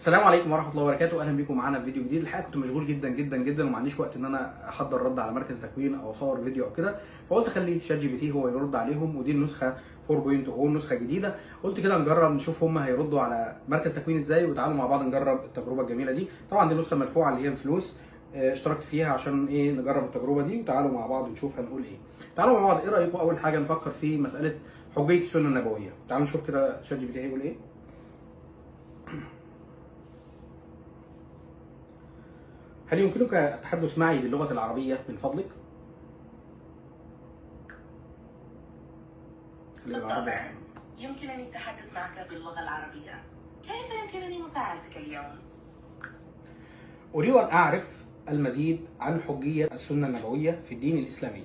السلام عليكم ورحمه الله وبركاته اهلا بيكم معانا في فيديو جديد الحقيقه كنت مشغول جدا جدا جدا وما عنديش وقت ان انا احضر رد على مركز تكوين او اصور فيديو او كده فقلت اخلي شات جي بي تي هو يرد عليهم ودي النسخه 4.0 نسخه جديده قلت كده نجرب نشوف هم هيردوا على مركز تكوين ازاي وتعالوا مع بعض نجرب التجربه الجميله دي طبعا دي نسخه مدفوعه اللي هي الفلوس آه، اشتركت فيها عشان ايه نجرب التجربه دي وتعالوا مع بعض نشوف هنقول ايه تعالوا مع بعض ايه رايكم اول حاجه نفكر في مساله حجيه السنه النبويه تعالوا نشوف كده شات جي بي تي هيقول ايه هل يمكنك التحدث معي باللغة العربية من فضلك؟ بالطبع يمكنني التحدث معك باللغة العربية كيف يمكنني مساعدتك اليوم؟ أريد أن أعرف المزيد عن حجية السنة النبوية في الدين الإسلامي.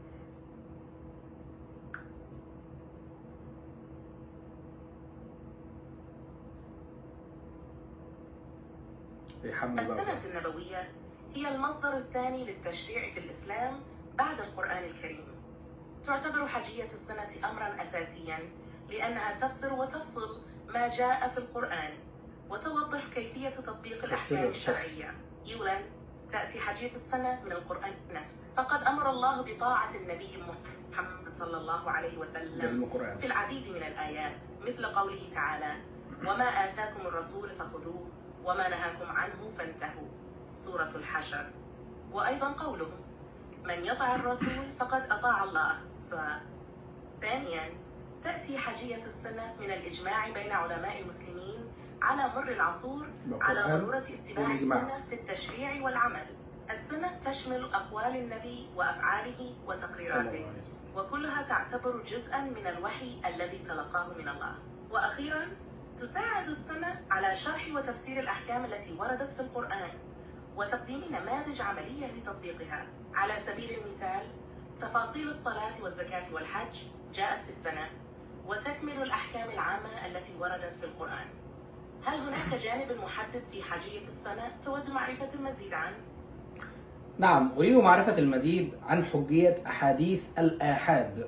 بيحمل بقى السنة النبوية هي المصدر الثاني للتشريع في الإسلام بعد القرآن الكريم تعتبر حجية السنة أمرا أساسيا لأنها تفسر وتفصل ما جاء في القرآن وتوضح كيفية تطبيق الأحكام الشرعية أولا تأتي حجية السنة من القرآن نفسه فقد أمر الله بطاعة النبي محمد صلى الله عليه ده وسلم القرآن في العديد من الآيات مثل قوله تعالى وما آتاكم الرسول فخذوه وما نهاكم عنه فانتهوا سورة الحشر وأيضا قوله من يطع الرسول فقد أطاع الله سواء ثانيا تأتي حجية السنة من الإجماع بين علماء المسلمين على مر العصور على بالقرآن ضرورة اتباع والإجماع. السنة في التشريع والعمل السنة تشمل أقوال النبي وأفعاله صلى الله وتقريراته عليه وسلم. وكلها تعتبر جزءا من الوحي الذي تلقاه من الله وأخيرا تساعد السنة على شرح وتفسير الأحكام التي وردت في القرآن وتقديم نماذج عملية لتطبيقها على سبيل المثال تفاصيل الصلاة والزكاة والحج جاءت في السنة وتكمل الأحكام العامة التي وردت في القرآن هل هناك جانب محدد في حجية السنة تود معرفة المزيد عنه؟ نعم أريد معرفة المزيد عن حجية أحاديث الآحاد.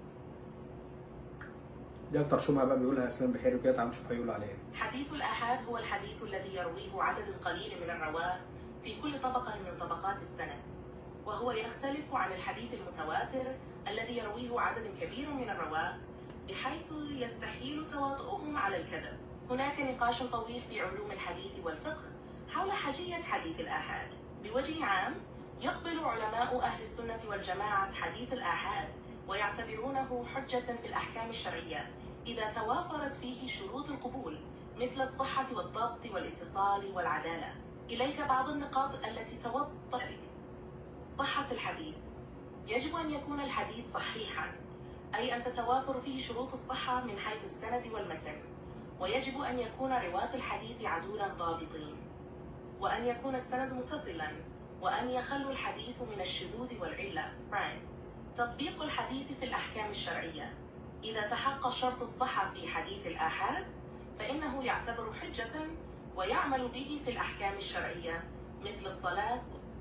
دي أكتر شبهة بقى بيقولها إسلام بحيري وكده تعالوا نشوف هيقولوا عليها إيه. حديث الآحاد هو الحديث الذي يرويه عدد قليل من الرواة في كل طبقة من طبقات السنة وهو يختلف عن الحديث المتواتر الذي يرويه عدد كبير من الرواة بحيث يستحيل تواطؤهم على الكذب هناك نقاش طويل في علوم الحديث والفقه حول حجية حديث الآحاد بوجه عام يقبل علماء أهل السنة والجماعة حديث الآحاد ويعتبرونه حجة في الأحكام الشرعية إذا توافرت فيه شروط القبول مثل الصحة والضبط والاتصال والعدالة إليك بعض النقاط التي توضح لك. صحة الحديث يجب أن يكون الحديث صحيحا أي أن تتوافر فيه شروط الصحة من حيث السند والمتن ويجب أن يكون رواة الحديث عدولا ضابطين وأن يكون السند متصلا وأن يخلو الحديث من الشذوذ والعلة Prime. تطبيق الحديث في الأحكام الشرعية إذا تحقق شرط الصحة في حديث الآحاد فإنه يعتبر حجة ويعمل به في الأحكام الشرعية مثل الصلاة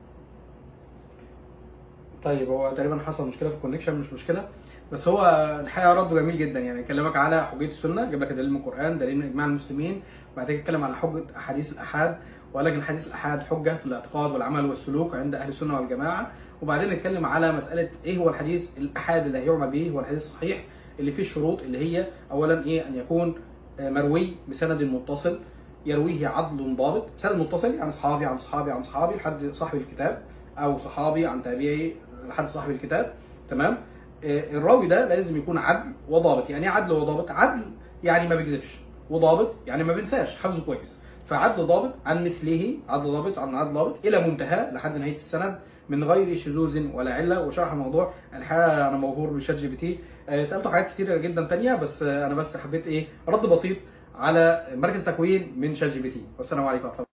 طيب هو تقريبا حصل مشكله في الكونكشن مش مشكله بس هو الحقيقه رده جميل جدا يعني يكلمك على حجيه السنه جاب لك دليل من القران دليل من اجماع المسلمين بعد كده يتكلم على حجه احاديث الاحاد وقال لك الحديث الاحاد حجه في الاعتقاد والعمل والسلوك عند اهل السنه والجماعه وبعدين نتكلم على مساله ايه هو الحديث الاحاد اللي هيعمل به هو الحديث الصحيح اللي فيه الشروط اللي هي اولا ايه ان يكون آه، مروي بسند متصل يرويه عدل ضابط سند متصل يعني صحابي عن صحابي عن صحابي لحد صاحب الكتاب او صحابي عن تابعي لحد صاحب الكتاب تمام آه، الراوي ده لازم يكون عدل وضابط يعني ايه عدل وضابط عدل يعني ما بيكذبش وضابط يعني ما بينساش حفظه كويس فعدل ضابط عن مثله عدل ضابط عن عدل ضابط الى منتهى لحد نهايه السند من غير شذوذ ولا عله وشرح الموضوع الحقيقه انا موهور بشات جي بي تي آه، سالته حاجات كتيره جدا تانية بس آه، انا بس حبيت ايه رد بسيط على مركز تكوين من شات جي بي تي والسلام عليكم ورحمه الله